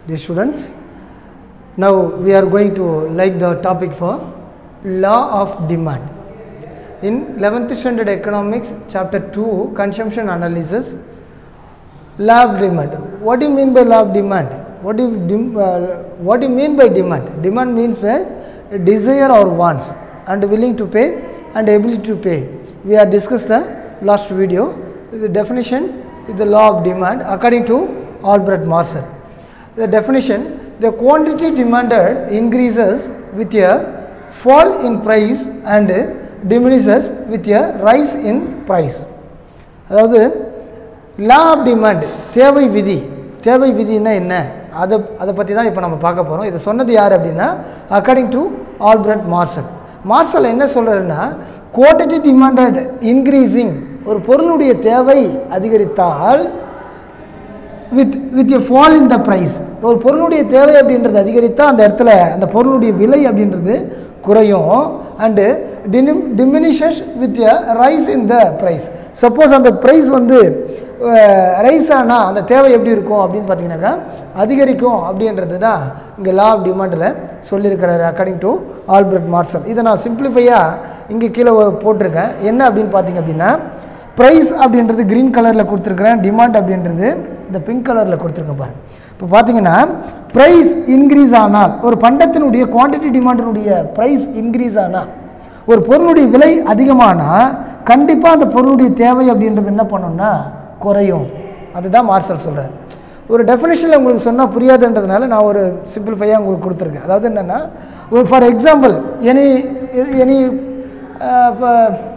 Dear students, now we are going to like the topic for law of demand. In 11th standard economics, chapter 2, consumption analysis, law of demand. What do you mean by law of demand? What do you, dim- uh, what do you mean by demand? Demand means where desire or wants and willing to pay and ability to pay. We have discussed the last video. The definition is the law of demand according to Albert Marshall. The definition the quantity demanded increases with a fall in price and diminishes with a rise in price. அதாவது law of demand தேவை விதி தேவை விதின்னா என்ன அதை அதை பற்றி தான் இப்போ நம்ம பார்க்க போகிறோம் இதை சொன்னது யார் அப்படின்னா according to Albert Marshall Marshall என்ன சொல்கிறாருன்னா குவான்டிட்டி டிமாண்டட் இன்க்ரீஸிங் ஒரு பொருளுடைய தேவை அதிகரித்தால் with with a fall in the price ஒரு பொருளுடைய தேவை அப்படின்றது அதிகரித்தால் அந்த இடத்துல அந்த பொருளுடைய விலை அப்படின்றது குறையும் அண்டு டினிம் diminishes with a rise in the price suppose அந்த ப்ரைஸ் வந்து ரைஸ் ஆனால் அந்த தேவை எப்படி இருக்கும் அப்படின்னு பார்த்தீங்கன்னாக்கா அதிகரிக்கும் அப்படின்றது தான் இங்கே லா ஆஃப் டிமாண்டில் சொல்லியிருக்கிறாரு அக்கார்டிங் டு ஆல்பர்ட் மார்சல் இதை நான் சிம்பிளிஃபையாக இங்கே கீழே போட்டிருக்கேன் என்ன அப்படின்னு பார்த்தீங்க அப்படின்னா ப்ரைஸ் அப்படின்றது க்ரீன் கலரில் கொடுத்துருக்குறேன் டிமாண்ட் அப்படின்றது இந்த பிங்க் கலரில் கொடுத்துருக்கேன் பாருங்க இப்போ பார்த்தீங்கன்னா ப்ரைஸ் இன்க்ரீஸ் ஆனால் ஒரு பண்டத்தினுடைய குவான்டிட்டி டிமாண்டினுடைய ப்ரைஸ் இன்க்ரீஸ் ஆனால் ஒரு பொருளுடைய விலை அதிகமானால் கண்டிப்பாக அந்த பொருளுடைய தேவை அப்படின்றது என்ன பண்ணணும்னா குறையும் அதுதான் மார்சல் சொல்கிறார் ஒரு டெஃபினேஷனில் உங்களுக்கு சொன்னால் புரியாதுன்றதுனால நான் ஒரு சிம்பிளிஃபையாக உங்களுக்கு கொடுத்துருக்கேன் அதாவது என்னென்னா ஃபார் எக்ஸாம்பிள் எனி எனி இப்போ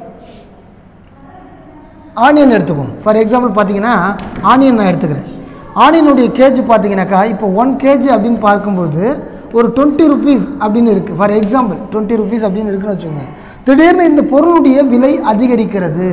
ஆனியன் எடுத்துக்குவோம் ஃபார் எக்ஸாம்பிள் பார்த்தீங்கன்னா ஆனியன் நான் எடுத்துக்கிறேன் ஆனியனுடைய கேஜ் பார்த்தீங்கன்னாக்கா இப்போ ஒன் கேஜி அப்படின்னு பார்க்கும்போது ஒரு டுவெண்ட்டி ருபீஸ் அப்படின்னு இருக்குது ஃபார் எக்ஸாம்பிள் டுவெண்ட்டி ருபீஸ் அப்படின்னு இருக்குன்னு வச்சுக்கோங்க திடீர்னு இந்த பொருளுடைய விலை அதிகரிக்கிறது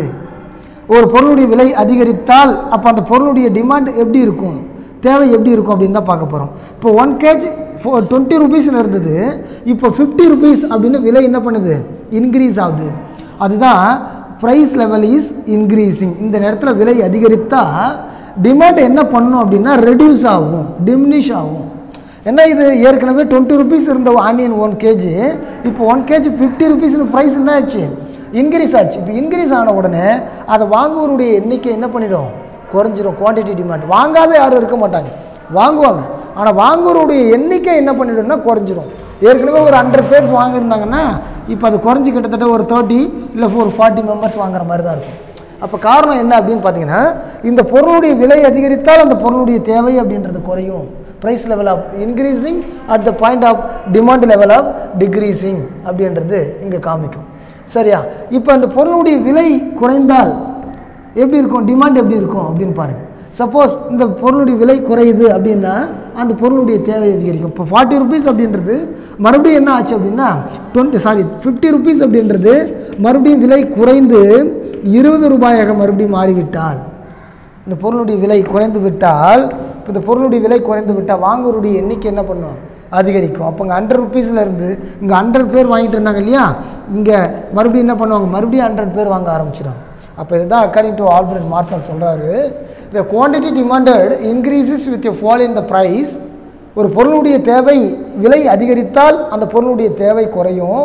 ஒரு பொருளுடைய விலை அதிகரித்தால் அப்போ அந்த பொருளுடைய டிமாண்ட் எப்படி இருக்கும் தேவை எப்படி இருக்கும் அப்படின்னு தான் பார்க்க போகிறோம் இப்போ ஒன் கேஜ் ஃபோ டுவெண்ட்டி ருபீஸில் இருந்தது இப்போ ஃபிஃப்டி ருபீஸ் அப்படின்னு விலை என்ன பண்ணுது இன்க்ரீஸ் ஆகுது அதுதான் ப்ரைஸ் லெவல் இஸ் இன்க்ரீஸிங் இந்த நேரத்தில் விலை அதிகரித்தால் டிமாண்ட் என்ன பண்ணும் அப்படின்னா ரெடியூஸ் ஆகும் டிமினிஷ் ஆகும் என்ன இது ஏற்கனவே டுவெண்ட்டி ருபீஸ் இருந்த ஆனியன் ஒன் கேஜி இப்போ ஒன் கேஜி ஃபிஃப்டி ருபீஸ்னு ப்ரைஸ் என்ன ஆச்சு இன்க்ரீஸ் ஆச்சு இப்போ இன்க்ரீஸ் ஆன உடனே அதை வாங்குவருடைய எண்ணிக்கை என்ன பண்ணிடும் குறைஞ்சிரும் குவான்டிட்டி டிமாண்ட் வாங்காத யாரும் இருக்க மாட்டாங்க வாங்குவாங்க ஆனால் வாங்குவருடைய எண்ணிக்கை என்ன பண்ணிடும்னா குறைஞ்சிரும் ஏற்கனவே ஒரு ஹண்ட்ரட் பேர்ஸ் வாங்கியிருந்தாங்கன்னா இப்போ அது குறைஞ்சி கிட்டத்தட்ட ஒரு தேர்ட்டி இல்லை ஒரு ஃபார்ட்டி மெம்பர்ஸ் வாங்குற மாதிரி தான் இருக்கும் அப்போ காரணம் என்ன அப்படின்னு பார்த்தீங்கன்னா இந்த பொருளுடைய விலை அதிகரித்தால் அந்த பொருளுடைய தேவை அப்படின்றது குறையும் price level of increasing at the point of demand level of decreasing அப்படின்றது இங்கே காமிக்கும் சரியா இப்போ அந்த பொருளுடைய விலை குறைந்தால் எப்படி இருக்கும் டிமாண்ட் எப்படி இருக்கும் அப்படின்னு பாருங்கள் சப்போஸ் இந்த பொருளுடைய விலை குறையுது அப்படின்னா அந்த பொருளுடைய தேவை அதிகரிக்கும் இப்போ ஃபார்ட்டி ருபீஸ் அப்படின்றது மறுபடியும் என்ன ஆச்சு அப்படின்னா டுவெண்ட்டி சாரி ஃபிஃப்டி ருபீஸ் அப்படின்றது மறுபடியும் விலை குறைந்து இருபது ரூபாயாக மறுபடியும் மாறிவிட்டால் இந்த பொருளுடைய விலை குறைந்து விட்டால் இப்போ இந்த பொருளுடைய விலை குறைந்து விட்டால் வாங்குவருடைய எண்ணிக்கை என்ன பண்ணும் அதிகரிக்கும் அப்போ இங்கே ஹண்ட்ரட் ருபீஸில் இருந்து இங்கே ஹண்ட்ரட் பேர் வாங்கிட்டு இருந்தாங்க இல்லையா இங்கே மறுபடியும் என்ன பண்ணுவாங்க மறுபடியும் ஹண்ட்ரட் பேர் வாங்க ஆரம்பிச்சிடுவாங்க அப்போ இதுதான் அக்கார்டிங் டு ஆல்பர்ட் மார்சல் சொல்கிறாரு the quantity demanded increases with a fall in the price ஒரு பொருளுடைய தேவை விலை அதிகரித்தால் அந்த பொருளுடைய தேவை குறையும்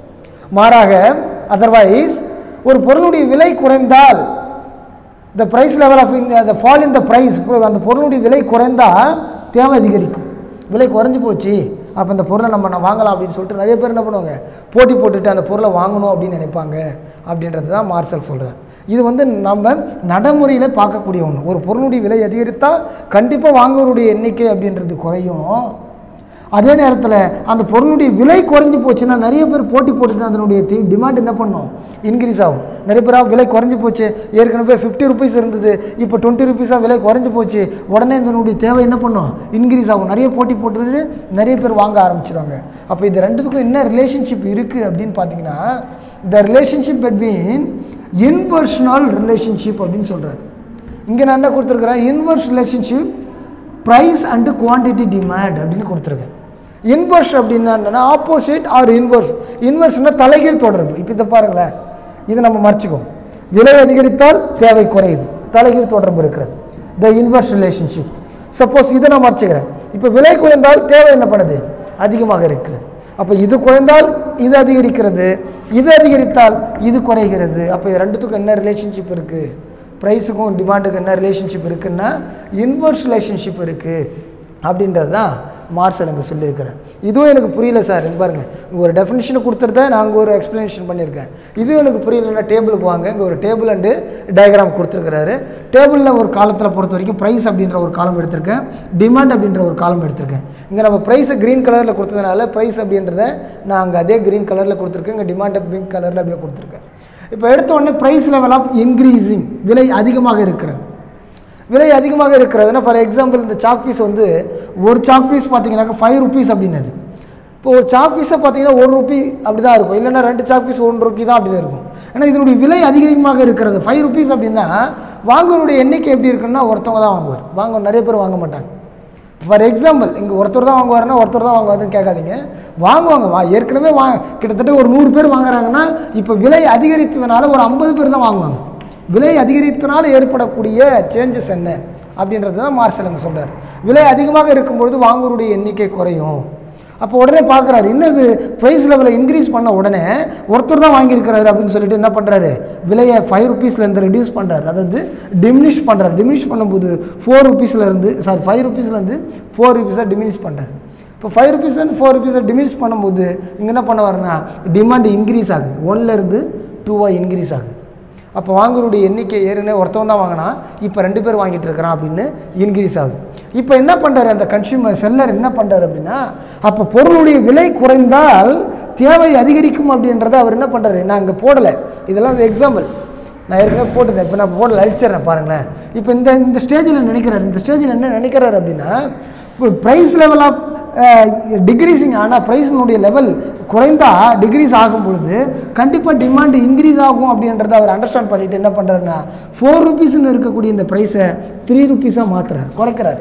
மாறாக அதர்வைஸ் ஒரு பொருளுடைய விலை குறைந்தால் the price level of the fall in the price அந்த பொருளுடைய விலை குறைந்தால் தேவை அதிகரிக்கும் விலை குறைஞ்சி போச்சு அப்போ இந்த பொருளை நம்ம நான் வாங்கலாம் அப்படின்னு சொல்லிட்டு நிறைய பேர் என்ன பண்ணுவாங்க போட்டி போட்டுட்டு அந்த பொருளை வாங்கணும் அப்படின்னு நினைப்பாங்க அப்படின்றது தான் மார்சல் சொல்கிறார் இது வந்து நம்ம நடைமுறையில் பார்க்கக்கூடிய ஒன்று ஒரு பொருளுடைய விலை அதிகரித்தால் கண்டிப்பாக வாங்குவருடைய எண்ணிக்கை அப்படின்றது குறையும் அதே நேரத்தில் அந்த பொருளுடைய விலை குறைஞ்சி போச்சுன்னா நிறைய பேர் போட்டி போட்டுட்டு அதனுடைய டிமாண்ட் என்ன பண்ணும் இன்க்ரீஸ் ஆகும் நிறைய பேராக விலை குறைஞ்சி போச்சு ஏற்கனவே ஃபிஃப்டி ருபீஸ் இருந்தது இப்போ டுவெண்ட்டி ருபீஸாக விலை குறைஞ்சி போச்சு உடனே இதனுடைய தேவை என்ன பண்ணும் இன்க்ரீஸ் ஆகும் நிறைய போட்டி போட்டுட்டு நிறைய பேர் வாங்க ஆரம்பிச்சிடுவாங்க அப்போ இது ரெண்டுத்துக்கும் என்ன ரிலேஷன்ஷிப் இருக்குது அப்படின்னு பார்த்தீங்கன்னா the relationship between inversional relationship அப்படின்னு சொல்கிறார் இங்கே நான் என்ன கொடுத்துருக்குறேன் inverse relationship price and quantity demand அப்படின்னு கொடுத்துருக்கேன் இன்வர்ஸ் அப்படின்னா என்னென்னா ஆப்போசிட் ஆர் இன்வர்ஸ் இன்வர்ஸ்னால் தலைகீழ் தொடர்பு இப்போ இதை பாருங்களேன் இதை நம்ம மறைச்சிக்குவோம் விலை அதிகரித்தால் தேவை குறையுது தலைகீழ் தொடர்பு இருக்கிறது த இன்வர்ஸ் ரிலேஷன்ஷிப் சப்போஸ் இதை நான் மறைச்சிக்கிறேன் இப்போ விலை குறைந்தால் தேவை என்ன பண்ணுது அதிகமாக இருக்கிறது அப்போ இது குறைந்தால் இது அதிகரிக்கிறது இது அதிகரித்தால் இது குறைகிறது அப்போ இது ரெண்டுத்துக்கும் என்ன ரிலேஷன்ஷிப் இருக்குது ப்ரைஸுக்கும் டிமாண்டுக்கும் என்ன ரிலேஷன்ஷிப் இருக்குன்னா இன்வர்ஸ் ரிலேஷன்ஷிப் இருக்குது அப்படின்றது தான் மார்சல் எனக்கு சொல்லியிருக்கிறேன் இதுவும் எனக்கு புரியல சார் இங்க பாருங்க இங்க ஒரு டெஃபினிஷனை கொடுத்துருந்தேன் நான் அங்கே ஒரு எக்ஸ்ப்ளனேஷன் பண்ணியிருக்கேன் இதுவும் எனக்கு புரியலன்னா டேபிளுக்கு வாங்க இங்கே ஒரு டேபிள் அண்டு டயக்ராம் கொடுத்துருக்கிறாரு டேபிளில் ஒரு காலத்தில் பொறுத்த வரைக்கும் ப்ரைஸ் அப்படின்ற ஒரு காலம் எடுத்திருக்கேன் டிமாண்ட் அப்படின்ற ஒரு காலம் எடுத்திருக்கேன் இங்கே நம்ம ப்ரைஸை க்ரீன் கலரில் கொடுத்ததுனால ப்ரைஸ் அப்படின்றத நான் அங்கே அதே க்ரீன் கலரில் கொடுத்துருக்கேன் இங்கே டிமாண்டை பிங்க் கலரில் அப்படியே கொடுத்துருக்கேன் இப்போ எடுத்த உடனே ப்ரைஸ் லெவல் ஆஃப் இன்க்ரீஸிங் விலை அதிகமாக இருக்கிறது விலை அதிகமாக இருக்கிறதுனா ஃபார் எக்ஸாம்பிள் இந்த சாக் பீஸ் வந்து ஒரு சாக் பீஸ் பார்த்தீங்கன்னாக்கா ஃபைவ் ருபீஸ் அப்படின்னது இப்போ ஒரு சாக் பீஸை பார்த்தீங்கன்னா ஒரு ருபி அப்படி தான் இருக்கும் இல்லைன்னா ரெண்டு சாக் பீஸ் ஒன்று ருபி தான் அப்படி தான் இருக்கும் ஏன்னா இதனுடைய விலை அதிகமாக இருக்கிறது ஃபைவ் ருபீஸ் அப்படின்னா வாங்குவருடைய எண்ணிக்கை எப்படி இருக்குன்னா ஒருத்தவங்க தான் வாங்குவார் வாங்க நிறைய பேர் வாங்க மாட்டாங்க ஃபார் எக்ஸாம்பிள் இங்கே ஒருத்தர் தான் வாங்குவாருன்னா ஒருத்தர் தான் வாங்குவாதுன்னு கேட்காதீங்க வாங்குவாங்க வா ஏற்கனவே வா கிட்டத்தட்ட ஒரு நூறு பேர் வாங்குறாங்கன்னா இப்போ விலை அதிகரித்ததுனால ஒரு ஐம்பது பேர் தான் வாங்குவாங்க விலை அதிகரித்தனால ஏற்படக்கூடிய சேஞ்சஸ் என்ன அப்படின்றது தான் மார்சலங்க சொல்கிறார் விலை அதிகமாக இருக்கும்பொழுது வாங்குவருடைய எண்ணிக்கை குறையும் அப்போ உடனே பார்க்குறாரு என்னது ப்ரைஸ் லெவலை இன்க்ரீஸ் பண்ண உடனே ஒருத்தர் தான் வாங்கியிருக்கிறாரு அப்படின்னு சொல்லிட்டு என்ன பண்ணுறாரு விலையை ஃபைவ் ருபீஸ்லேருந்து ரெடியூஸ் பண்ணுறாரு அதாவது டிமினிஷ் பண்ணுறாரு டிமினிஷ் பண்ணும்போது ஃபோர் ருபீஸ்லேருந்து சாரி ஃபைவ் ருபீஸ்லேருந்து ஃபோர் ருபீஸாக டிமினிஷ் பண்ணுறாரு இப்போ ஃபைவ் ருபீஸ்லேருந்து ஃபோர் ருபீஸை டிமினிஷ் பண்ணும்போது இங்கே என்ன பண்ண வரனா டிமாண்ட் இன்க்ரீஸ் ஆகுது ஒன்லேருந்து டூவாக இன்க்ரீஸ் ஆகுது அப்போ வாங்குறவுடைய எண்ணிக்கை ஏற்கனவே ஒருத்தவன் தான் வாங்கினா இப்போ ரெண்டு பேர் வாங்கிட்டு இருக்கிறான் அப்படின்னு இன்க்ரீஸ் ஆகுது இப்போ என்ன பண்ணுறாரு அந்த கன்சியூமர் செல்லர் என்ன பண்ணுறாரு அப்படின்னா அப்போ பொருளுடைய விலை குறைந்தால் தேவை அதிகரிக்கும் அப்படின்றத அவர் என்ன பண்ணுறாரு நான் இங்கே போடலை இதெல்லாம் எக்ஸாம்பிள் நான் ஏற்கனவே போட்டுட்டேன் இப்போ நான் போடல அழிச்சிடுறேன் பாருங்களேன் இப்போ இந்த இந்த ஸ்டேஜில் நினைக்கிறாரு இந்த ஸ்டேஜில் என்ன நினைக்கிறாரு அப்படின்னா இப்போ ப்ரைஸ் லெவல் ஆஃப் டிக்ரீஸிங் ஆனால் ப்ரைஸினுடைய லெவல் குறைந்தா டிக்ரீஸ் ஆகும் பொழுது கண்டிப்பாக டிமாண்ட் இன்க்ரீஸ் ஆகும் அப்படின்றத அவர் அண்டர்ஸ்டாண்ட் பண்ணிட்டு என்ன பண்ணுறாருன்னா ஃபோர் ருபீஸ்னு இருக்கக்கூடிய இந்த ப்ரைஸை த்ரீ ருபீஸாக மாற்றுறாரு குறைக்கிறாரு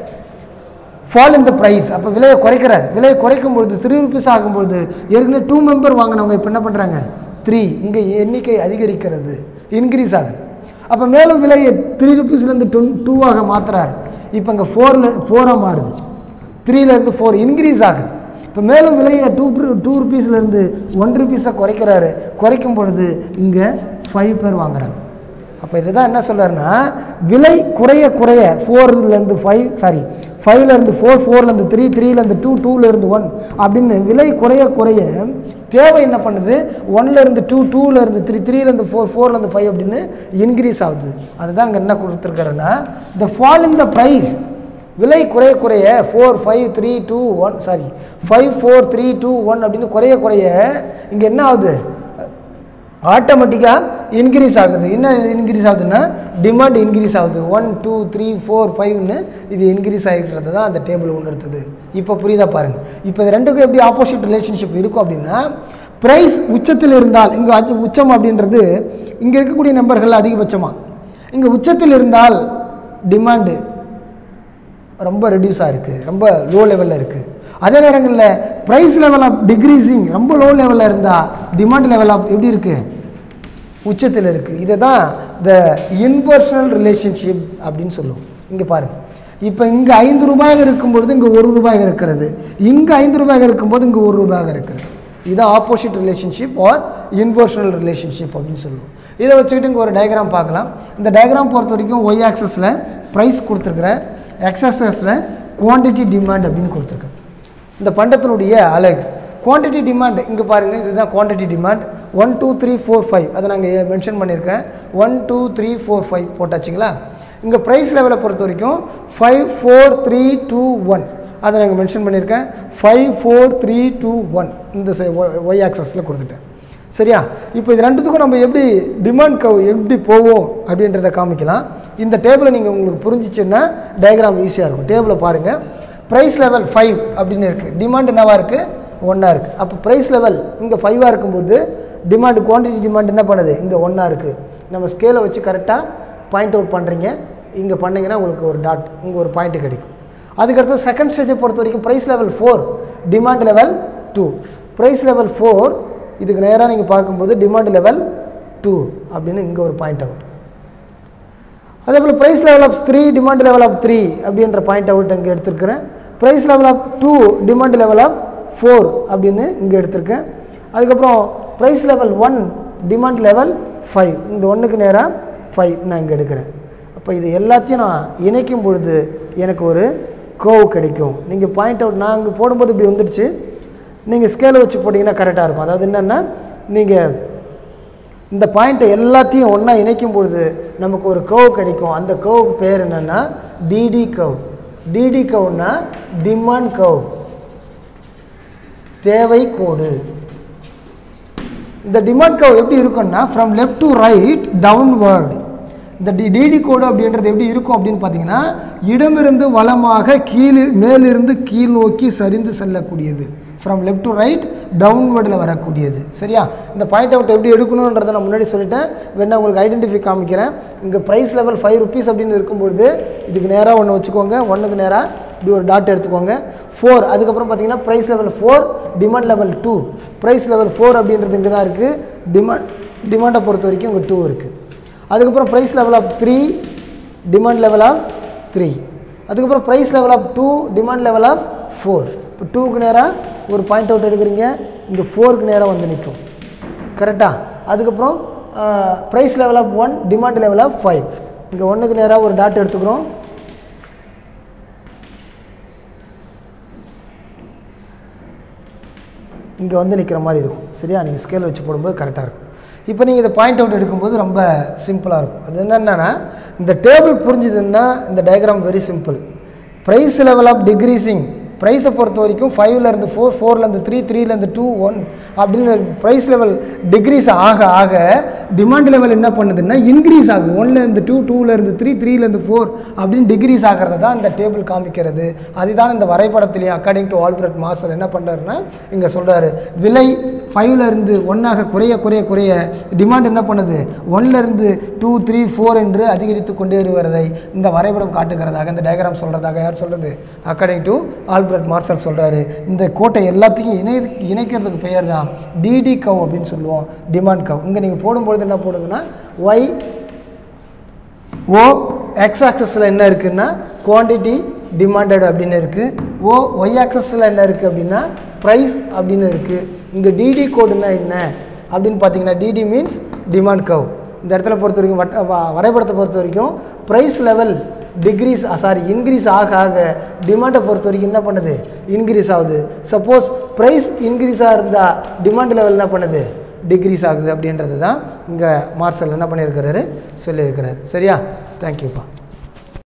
ஃபால் இந்த ப்ரைஸ் அப்போ விலையை குறைக்கிறார் விலையை குறைக்கும் பொழுது த்ரீ ருபீஸ் ஆகும்பொழுது ஏற்கனவே டூ மெம்பர் வாங்கினவங்க இப்போ என்ன பண்ணுறாங்க த்ரீ இங்கே எண்ணிக்கை அதிகரிக்கிறது இன்க்ரீஸ் ஆகுது அப்போ மேலும் விலையை த்ரீ ருபீஸ்லேருந்து டொன் டூவாக மாற்றுறாரு இப்போ இங்கே ஃபோரில் ஃபோராக மாறுது த்ரீலேருந்து ஃபோர் இன்க்ரீஸ் ஆகுது இப்போ மேலும் விலையை டூ டூ ருபீஸ்லேருந்து ஒன் ருபீஸாக குறைக்கிறாரு குறைக்கும் பொழுது இங்கே ஃபைவ் பேர் வாங்குறாங்க அப்போ இதுதான் என்ன சொல்றாருன்னா விலை குறைய குறைய ஃபோர்லேருந்து ஃபைவ் சாரி ஃபைவ்லேருந்து ஃபோர் ஃபோர்லேருந்து த்ரீ த்ரீலேருந்து டூ டூலேருந்து ஒன் அப்படின்னு விலை குறைய குறைய தேவை என்ன பண்ணுது ஒன்லேருந்து டூ டூலேருந்து த்ரீ த்ரீலேருந்து ஃபோர் ஃபோர்லேருந்து ஃபைவ் அப்படின்னு இன்க்ரீஸ் ஆகுது அதுதான் அங்கே என்ன கொடுத்துருக்காருன்னா இந்த ஃபால் இன் த ப்ரைஸ் விலை குறைய குறைய four five three two one sorry five four three two one அப்படின்னு குறைய குறைய இங்கே என்ன ஆகுது ஆட்டோமேட்டிக்காக இன்க்ரீஸ் ஆகுது என்ன இன்க்ரீஸ் ஆகுதுன்னா டிமாண்ட் இன்க்ரீஸ் ஆகுது ஒன் டூ த்ரீ ஃபோர் ஃபைவ்னு இது இன்க்ரீஸ் ஆகிடுறது தான் அந்த டேபிள் உணர்த்துது இப்போ புரியுதா பாருங்கள் இப்போ இது ரெண்டுக்கும் எப்படி ஆப்போசிட் ரிலேஷன்ஷிப் இருக்கும் அப்படின்னா ப்ரைஸ் உச்சத்தில் இருந்தால் இங்கே அச்சு உச்சம் அப்படின்றது இங்கே இருக்கக்கூடிய நம்பர்கள் அதிகபட்சமாக இங்கே உச்சத்தில் இருந்தால் டிமாண்டு ரொம்ப ரெடியூஸாக இருக்குது ரொம்ப லோ லெவலில் இருக்குது அதே நேரங்களில் ப்ரைஸ் லெவல் ஆஃப் டிக்ரீசிங் ரொம்ப லோ லெவலில் இருந்தால் டிமாண்ட் லெவல் ஆஃப் எப்படி இருக்குது உச்சத்தில் இருக்குது இதை தான் த இன்பர்சனல் ரிலேஷன்ஷிப் அப்படின்னு சொல்லுவோம் இங்கே பாருங்கள் இப்போ இங்கே ஐந்து ரூபாயாக இருக்கும்பொழுது இங்கே ஒரு ரூபாயாக இருக்கிறது இங்கே ஐந்து ரூபாயாக இருக்கும்போது இங்கே ஒரு ரூபாயாக இருக்கிறது இதுதான் opposite relationship or impersonal relationship அப்படின்னு சொல்லுவோம் இதை வச்சுக்கிட்டு இங்கே ஒரு டயக்ராம் பார்க்கலாம் இந்த டயக்ராம் பொறுத்த வரைக்கும் ஒய் ஆக்சஸில் ப்ரைஸ் கொடுத்துருக்குறேன் எக்ஸஸஸில் குவான்டிட்டி டிமாண்ட் அப்படின்னு கொடுத்துருக்கேன் இந்த பண்டத்தினுடைய அழகு குவான்டிட்டி டிமாண்ட் இங்கே பாருங்கள் இதுதான் quantity demand one two three four five அதை நாங்கள் மென்ஷன் பண்ணியிருக்கேன் one two three four five போட்டாச்சுங்களா இங்கே ப்ரைஸ் லெவலை பொறுத்த வரைக்கும் five four three two one அதை நாங்கள் மென்ஷன் பண்ணியிருக்கேன் five four three two one இந்த ஒய் ஆக்சஸில் கொடுத்துட்டேன் சரியா இப்போ இது ரெண்டுத்துக்கும் நம்ம எப்படி டிமாண்ட் கவ் எப்படி போவோம் அப்படின்றத காமிக்கலாம் இந்த டேபிளை நீங்கள் உங்களுக்கு புரிஞ்சிச்சுன்னா டயக்ராம் ஈஸியாக இருக்கும் டேபிளை பாருங்கள் ப்ரைஸ் லெவல் ஃபைவ் அப்படின்னு இருக்குது டிமாண்ட் என்னவாக இருக்குது ஒன்றா இருக்குது அப்போ ப்ரைஸ் லெவல் இங்கே ஃபைவாக இருக்கும்போது டிமாண்ட் குவான்டிட்டி டிமாண்ட் என்ன பண்ணுது இங்கே ஒன்றா இருக்குது நம்ம ஸ்கேலை வச்சு கரெக்டாக பாயிண்ட் அவுட் பண்ணுறீங்க இங்கே பண்ணிங்கன்னா உங்களுக்கு ஒரு டாட் இங்கே ஒரு பாயிண்ட் கிடைக்கும் அதுக்கடுத்து செகண்ட் ஸ்டேஜை பொறுத்த வரைக்கும் price level four demand level two price level four இதுக்கு நேராக நீங்கள் பார்க்கும்போது டிமாண்ட் லெவல் டூ அப்படின்னு இங்கே ஒரு பாயிண்ட் அவுட் அதே போல் price level of three demand level of three அப்படின்ற பாயிண்ட் அவுட் அங்கே எடுத்துருக்கிறேன் price level of two demand level of four அப்படின்னு இங்கே எடுத்திருக்கேன் அதுக்கப்புறம் price level one demand level five இந்த ஒன்றுக்கு நேராக ஃபைவ் நான் இங்கே எடுக்கிறேன் அப்போ இது எல்லாத்தையும் நான் இணைக்கும் பொழுது எனக்கு ஒரு கோவ் கிடைக்கும் நீங்கள் பாயிண்ட் அவுட் நான் இங்கே போடும்போது இப்படி வந்துடுச்சு நீங்கள் ஸ்கேலை வச்சு போட்டிங்கன்னா கரெக்டாக இருக்கும் அதாவது என்னென்னா நீங்கள் இந்த பாயிண்ட்டை எல்லாத்தையும் ஒன்றா இணைக்கும் பொழுது நமக்கு ஒரு கர்வ் கிடைக்கும் அந்த கர்வுக்கு பேர் என்னென்னா டிடி கர்வ் டிடி கர்வ்னா டிமாண்ட் கர்வ் தேவை கோடு இந்த டிமாண்ட் கர்வ் எப்படி இருக்கும்னா from left to right downward இந்த டி டிடி கோடு அப்படின்றது எப்படி இருக்கும் அப்படின்னு பார்த்தீங்கன்னா இடமிருந்து வலமாக கீழ் மேலிருந்து கீழ் நோக்கி சரிந்து செல்லக்கூடியது ஃப்ரம் லெஃப்ட் டு ரைட் டவுன்வர்டில் வரக்கூடியது சரியா இந்த பாயிண்ட் அவுட் எப்படி எடுக்கணுன்றதை நான் முன்னாடி சொல்லிட்டேன் வேணா உங்களுக்கு ஐடென்டிஃபை காமிக்கிறேன் இங்கே ப்ரைஸ் லெவல் ஃபைவ் ருபீஸ் அப்படின்னு இருக்கும்பொழுது இதுக்கு நேராக ஒன்று வச்சுக்கோங்க ஒன்றுக்கு நேராக இப்படி ஒரு டாட் எடுத்துக்கோங்க ஃபோர் அதுக்கப்புறம் பார்த்தீங்கன்னா price level four demand level two price level four அப்படின்றது இங்கே தான் இருக்குது டிமாண்ட் டிமாண்டை பொறுத்த வரைக்கும் இங்கே டூ இருக்குது அதுக்கப்புறம் price level of three demand level of three அதுக்கப்புறம் price level of two demand level of four இப்போ டூக்கு நேராக ஒரு பாயிண்ட் அவுட் எடுக்கிறீங்க இங்கே ஃபோருக்கு நேராக வந்து நிற்கும் கரெக்டாக அதுக்கப்புறம் price level of one demand level of five இங்கே ஒன்றுக்கு நேராக ஒரு டாட் எடுத்துக்கிறோம் இங்கே வந்து நிற்கிற மாதிரி இருக்கும் சரியா நீங்கள் ஸ்கேல் வச்சு போடும்போது கரெக்டாக இருக்கும் இப்போ நீங்கள் இதை பாயிண்ட் அவுட் எடுக்கும்போது ரொம்ப சிம்பிளாக இருக்கும் அது என்னென்னா இந்த டேபிள் புரிஞ்சுதுன்னா இந்த diagram very simple price level of decreasing ப்ரைஸை பொறுத்த வரைக்கும் ஃபைவ்லேருந்து ஃபோர் ஃபோர்லேருந்து த்ரீ த்ரீலேருந்து டூ ஒன் அப்படின்னு ப்ரைஸ் லெவல் டிக்ரீஸ் ஆக ஆக டிமாண்ட் லெவல் என்ன பண்ணுதுன்னா இன்க்ரீஸ் ஆகுது ஒன்லேருந்து டூ டூலேருந்து த்ரீ த்ரீலேருந்து ஃபோர் அப்படின்னு டிக்ரீஸ் ஆகிறது தான் இந்த டேபிள் காமிக்கிறது அதுதான் இந்த வரைபடத்திலேயே அக்கார்டிங் டு ஆல்பர்ட் மாஸ்டர் என்ன பண்ணுறாருன்னா இங்கே சொல்கிறாரு விலை ஃபைவ்லேருந்து ஒன்றாக குறைய குறைய குறைய டிமாண்ட் என்ன பண்ணுது ஒன்லேருந்து டூ த்ரீ ஃபோர் என்று அதிகரித்து கொண்டே வருவதை இந்த வரைபடம் காட்டுகிறதாக இந்த டயக்ராம் சொல்கிறதாக யார் சொல்கிறது அக்கார்டிங் டு ஆல்பர்ட் மார்சல் சொல்கிறாரு இந்த கோட்டை எல்லாத்தையும் இணை இணைக்கிறதுக்கு பெயர் தான் டிடி கவ் அப்படின்னு சொல்லுவோம் டிமாண்ட் கவ் இங்கே நீங்கள் போடும்பொழுது என்ன போடுங்கன்னா ஒய் ஓ எக்ஸ் ஆக்சஸில் என்ன இருக்குன்னா குவான்டிட்டி டிமாண்டட் அப்படின்னு இருக்குது ஓ ஒய் ஆக்சஸில் என்ன இருக்குது அப்படின்னா ப்ரைஸ் அப்படின்னு இருக்குது இங்கே டிடி கோடுன்னா என்ன அப்படின்னு பார்த்தீங்கன்னா டிடி மீன்ஸ் டிமாண்ட் கவ் இந்த இடத்துல பொறுத்த வரைக்கும் வட்ட வ- வரைபடத்தை பொறுத்த வரைக்கும் price level decrease sorry increase ஆக ஆக டிமாண்டை பொறுத்த வரைக்கும் என்ன பண்ணுது இன்க்ரீஸ் ஆகுது சப்போஸ் ப்ரைஸ் இன்க்ரீஸாக இருந்தால் டிமாண்ட் லெவல் என்ன பண்ணுது டிக்ரீஸ் ஆகுது அப்படின்றது தான் இங்கே மார்சல் என்ன பண்ணியிருக்கிறாரு சொல்லியிருக்கிறாரு சரியா தேங்க்யூப்பா